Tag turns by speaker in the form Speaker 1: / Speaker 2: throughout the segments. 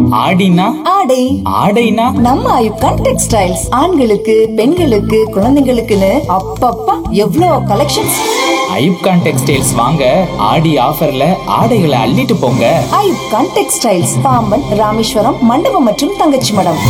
Speaker 1: ஆடினா
Speaker 2: ஆடை
Speaker 1: ஆடைனா
Speaker 2: நம்ம ஐப்கான் டெக்ஸ்டைல்ஸ் ஆண்களுக்கு பெண்களுக்கு குழந்தைங்களுக்குன்னு அப்பப்பா எவ்வளோ கலெக்ஷன்ஸ்
Speaker 1: ஐப்கான் டெக்ஸ்டைல்ஸ் வாங்க ஆடி ஆஃபர்ல ஆடைகளை அள்ளிட்டு போங்க
Speaker 2: ஐப்கான் டெக்ஸ்டைல்ஸ் பாம்பன் ராமேஸ்வரம் மண்டபம் மற்றும் தங்கச்சி மடம்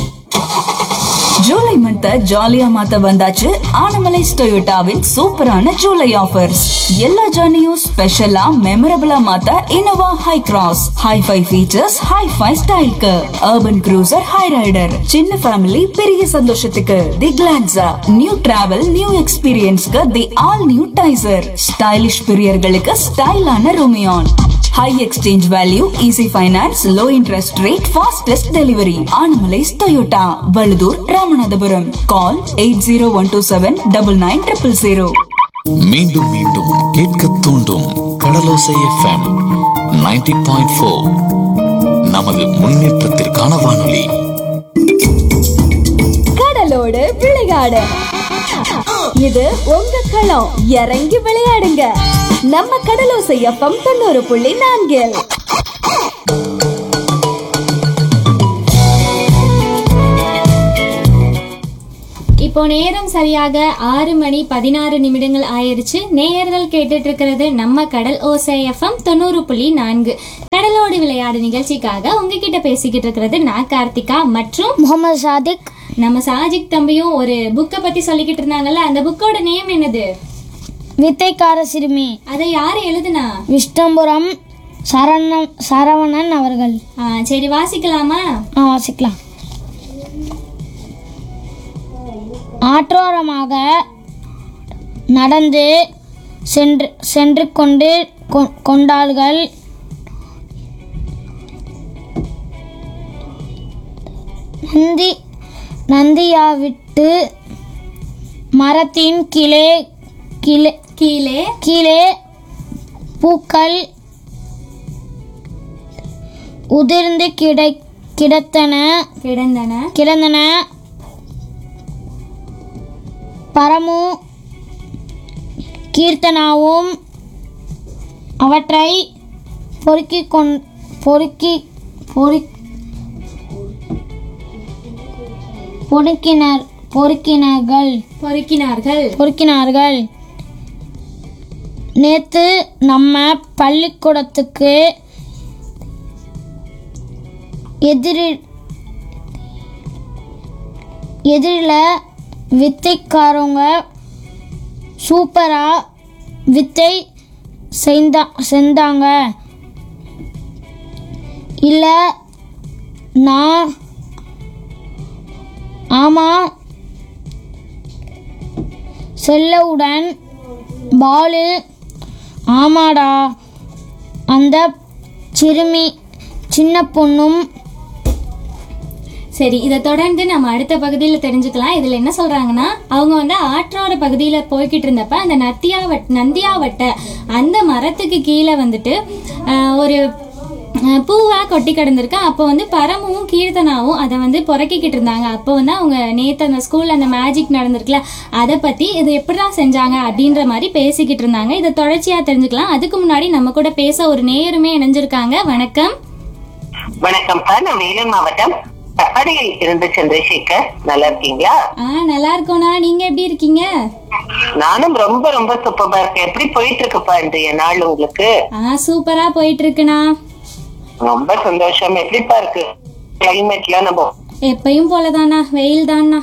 Speaker 3: ஜூலை மந்த் ஜாலியா மாத்த வந்தாச்சு ஆனமலைஸ் டொயோட்டாவின் சூப்பரான ஜூலை ஆஃபர்ஸ் எல்லா ஜர்னியும் ஸ்பெஷலா மெமரபிளா மாத்த Innova Hycross hi fi features hi fi ஸ்டைல்க்கு அர்பன் க்ரூசர் ஹை ரைடர் சின்ன ஃபேமிலி பெரிய சந்தோஷத்துக்கு the Glanza new travel new எக்ஸ்பீரியன்ஸ்க்கு the all new Taisor stylish பிரியர்களுக்கு ஸ்டைலான Rumion high exchange value easy finance low interest rate fastest delivery Anamallais Toyota Vazhudur Ramanathapuram call eight zero one two seven double nine triple zero
Speaker 4: மீண்டும் மீண்டும் கேட்க தூண்டும் கடலோசை FM 90.4 point four நமது முன்னேற்றத்திற்கான வானொலி
Speaker 5: கடலோடு விளையாடு இது உங்க களம் இறங்கி விளையாடுங்க நம்ம கடலோசை எஃப்எம் தொண்ணூறு புள்ளி நான்கில்
Speaker 6: இப்போ நேரம் சரியாக ஆறு மணி பதினாறு நிமிடங்கள் ஆயிருச்சு நேயர்கள் கேட்டுட்டு இருக்கிறது நம்ம கடல் ஓசை எஃப்எம் தொண்ணூறு புள்ளி நான்கு கடலோடு விளையாடு நிகழ்ச்சிக்காக உங்ககிட்ட பேசிக்கிட்டு இருக்கிறது நான் கார்த்திகா மற்றும்
Speaker 7: முகமது சாதிக்
Speaker 6: நம்ம சாஜிக் தம்பியும் ஒரு புக்கை பத்தி சொல்லிக்கிட்டு இருந்தாங்கல்ல அந்த புக்கோட நேம் என்னது
Speaker 7: வித்தைக்கார சிறுமி
Speaker 6: அதை யார் எழுதுனா
Speaker 7: விஷ்ணம்புரம் சரணம் சரவணன் அவர்கள்
Speaker 6: ஆ, சரி வாசிக்கலாமா
Speaker 7: ஆ, வாசிக்கலாம் ஆற்றோரமாக நடந்து சென்று சென்று கொண்டு கொ- கொண்டார்கள் நந்தி நந்தியாவிட்டு மரத்தின் கீழே கீழே
Speaker 6: கீழே
Speaker 7: கீழே பூக்கள் உதிர்ந்து கிடை கிடத்தன
Speaker 6: கிடந்தன
Speaker 7: கிடந்தன பரமு கீர்த்தனாவும் அவற்றை பொறுக்கி கொண் பொறுக்கி பொறு பொறுக்கினர் பொறுக்கினர்கள்
Speaker 6: பொறுக்கினார்கள்
Speaker 7: பொறுக்கினார்கள் நேத்து நம்ம பள்ளிக்கூடத்துக்கு எதிரி எதிரில் வித்தைக்காரவங்க சூப்பரா வித்தை செய்தா செஞ்சாங்க இல்லை நான் ஆமாம் செல்லவுடன் பாலு ஆமாடா அந்த சிறுமி சின்ன பொண்ணும்
Speaker 6: சரி இதை தொடர்ந்து நம்ம அடுத்த பகுதியில் தெரிஞ்சுக்கலாம் இதுல என்ன சொல்றாங்கன்னா அவங்க வந்து ஆற்றோர பகுதியில போய்கிட்டு இருந்தப்ப அந்த நத்தியாவட் நந்தியாவட்ட அந்த மரத்துக்கு கீழே வந்துட்டு ஆஹ், ஒரு ஆஹ், பூவா கொட்டி கிடந்திருக்கு அப்போ வந்து பரமும் கீர்த்தனாவும் அதை வந்து புறக்கிக்கிட்டு இருந்தாங்க அப்போ வந்து அவங்க நேத்து அந்த ஸ்கூல்ல அந்த மேஜிக் நடந்திருக்குல்ல அதை பத்தி இது எப்படிதான் செஞ்சாங்க அப்படின்ற மாதிரி பேசிக்கிட்டு இருந்தாங்க இதை தொடர்ச்சியா தெரிஞ்சுக்கலாம் அதுக்கு முன்னாடி நம்ம கூட பேச ஒரு நேயருமே இணைஞ்சிருக்காங்க வணக்கம்
Speaker 8: வணக்கம் சார் நான் வேலூர் மாவட்டம் தக்காடியில் இருந்து சந்திரசேகர் நல்லா இருக்கீங்களா
Speaker 6: ஆ நல்லா இருக்கோண்ணா நீங்க எப்படி இருக்கீங்க
Speaker 8: நானும் ரொம்ப ரொம்ப சூப்பரா இருக்கேன் எப்படி போயிட்டு இருக்குப்பா இன்றைய நாள் உங்களுக்கு
Speaker 6: ஆ சூப்பரா போயிட்டு இருக்குண்ணா
Speaker 8: ரொம்ப சந்தோஷம் எப்படிப்பா இருக்கு கிளைமேட்லாம் நம்ம
Speaker 6: எப்பயும் போலதாண்ணா வெயில் தான்ண்ணா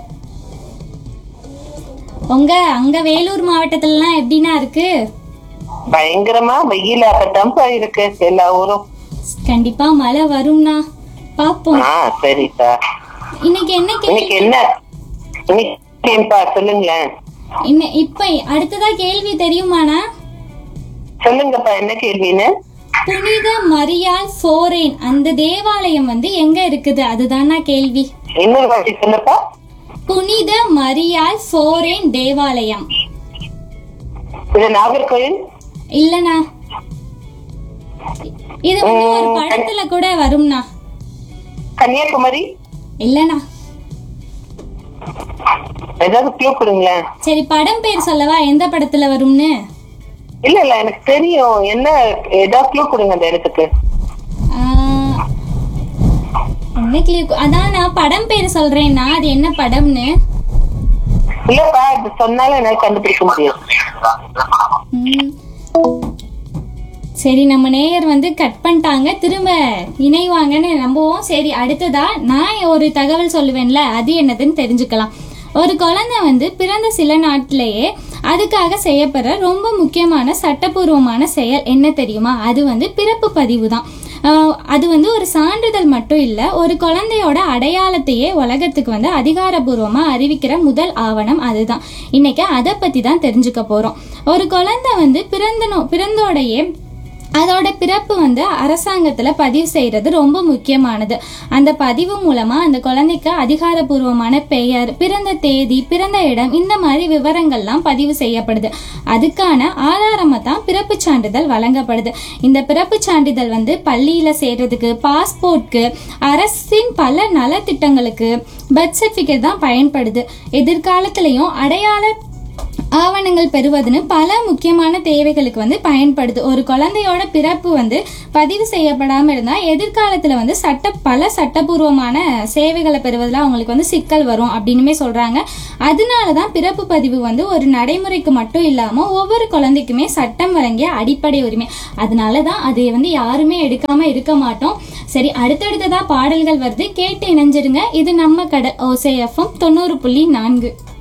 Speaker 6: உங்க அங்க வேலூர் மாவட்டத்துலலாம் எப்படிண்ணா இருக்கு
Speaker 8: பயங்கரமா வெயிலாகத்தான்ப்பா இருக்கு எல்லா ஊரும்
Speaker 6: கண்டிப்பா மழை வரும்ண்ணா பாப்போம்
Speaker 8: ஆ சரிப்பா
Speaker 6: இன்னைக்கு என்ன கேள்வி
Speaker 8: இன்னைக்கு என்ன இன்னைக்கு ஏன்பா சொல்லுங்களேன்
Speaker 6: இன்ன இப்ப அடுத்ததா கேள்வி தெரியுமாண்ணா
Speaker 8: சொல்லுங்கப்பா என்ன கேள்வின்னு
Speaker 6: புனித மரியாள் ஃபோரேன் அந்த தேவாலயம் வந்து எங்க இருக்குது அதுதாண்ணா கேள்வி
Speaker 8: இன்னொரு வாட்டி சொல்லுப்பா
Speaker 6: புனித மரியாள் ஃபோரேன் தேவாலயம்
Speaker 8: இது நாகர்கோயில்
Speaker 6: இல்லண்ணா இது வந்து ஒரு படத்துல கூட வரும்ண்ணா
Speaker 8: கன்னியாகுமரி
Speaker 6: இல்லண்ணா
Speaker 8: ஏதாவது க்ளூ கொடுங்களேன்
Speaker 6: சரி படம் பேர் சொல்லவா எந்த படத்துல வரும்னு
Speaker 8: இல்ல இல்ல எனக்கு தெரியும் என்ன ஏதாவது க்ளூ கொடுங்க அந்த இடத்துக்கு
Speaker 6: ஆஹ், என்ன கிளி அதான் நான் படம் பேர் சொல்றேன்னா அது என்ன படம்னு
Speaker 8: இல்லப்பா இது சொன்னாலும் என்னால கண்டுபிடிக்க முடியும்
Speaker 6: ம். சரி நம்ம நேயர் வந்து கட் பண்ணிட்டாங்க திரும்ப இணைவாங்கன்னு நம்புவோம் சரி அடுத்ததா நான் ஒரு தகவல் சொல்லுவேன்ல அது என்னதுன்னு தெரிஞ்சுக்கலாம் ஒரு குழந்தை வந்து பிறந்த சில நாட்டிலேயே அதுக்காக செய்யப்படுற ரொம்ப முக்கியமான சட்டபூர்வமான செயல் என்ன தெரியுமா அது வந்து பிறப்பு பதிவு தான் ஆஹ் அது வந்து ஒரு சான்றிதழ் மட்டும் இல்லை ஒரு குழந்தையோட அடையாளத்தையே உலகத்துக்கு வந்து அதிகாரபூர்வமாக அறிவிக்கிற முதல் ஆவணம் அதுதான் இன்னைக்கு அதை பற்றி தான் தெரிஞ்சுக்க போகிறோம் ஒரு குழந்தை வந்து பிறந்தனோ பிறந்தோடையே அதோட பிறப்பு வந்து அரசாங்கத்துல பதிவு செய்யறது ரொம்ப முக்கியமானது அந்த பதிவு மூலமா அந்த குழந்தைக்கு அதிகாரப்பூர்வமான பெயர் பிறந்த தேதி பிறந்த இடம் இந்த மாதிரி விவரங்கள்லாம் பதிவு செய்யப்படுது அதுக்கான ஆதாரமா தான் பிறப்பு சான்றிதழ் வழங்கப்படுது இந்த பிறப்பு சான்றிதழ் வந்து பள்ளியில சேர்றதுக்கு பாஸ்போர்ட்க்கு அரசின் பல நலத்திட்டங்களுக்கு பர்த் சர்டிபிகேட் தான் பயன்படுது எதிர்காலத்திலையும் அடையாள ஆவணங்கள் பெறுவதுன்னு பல முக்கியமான தேவைகளுக்கு வந்து பயன்படுது ஒரு குழந்தையோட பிறப்பு வந்து பதிவு செய்யப்படாம இருந்தா எதிர்காலத்துல வந்து சட்ட பல சட்டபூர்வமான சேவைகளை பெறுவதில் அவங்களுக்கு வந்து சிக்கல் வரும் அப்படின்னுமே சொல்றாங்க அதனாலதான் பிறப்பு பதிவு வந்து ஒரு நடைமுறைக்கு மட்டும் இல்லாம ஒவ்வொரு குழந்தைக்குமே சட்டம் வழங்கிய அடிப்படை உரிமை அதனாலதான் அதை வந்து யாருமே எடுக்காம இருக்க மாட்டோம் சரி அடுத்தடுத்ததா பாடல்கள் வருது கேட்டு இணைஞ்சிருங்க இது நம்ம கடை ஓசேஎஃப்எம் தொண்ணூறு புள்ளி நான்கு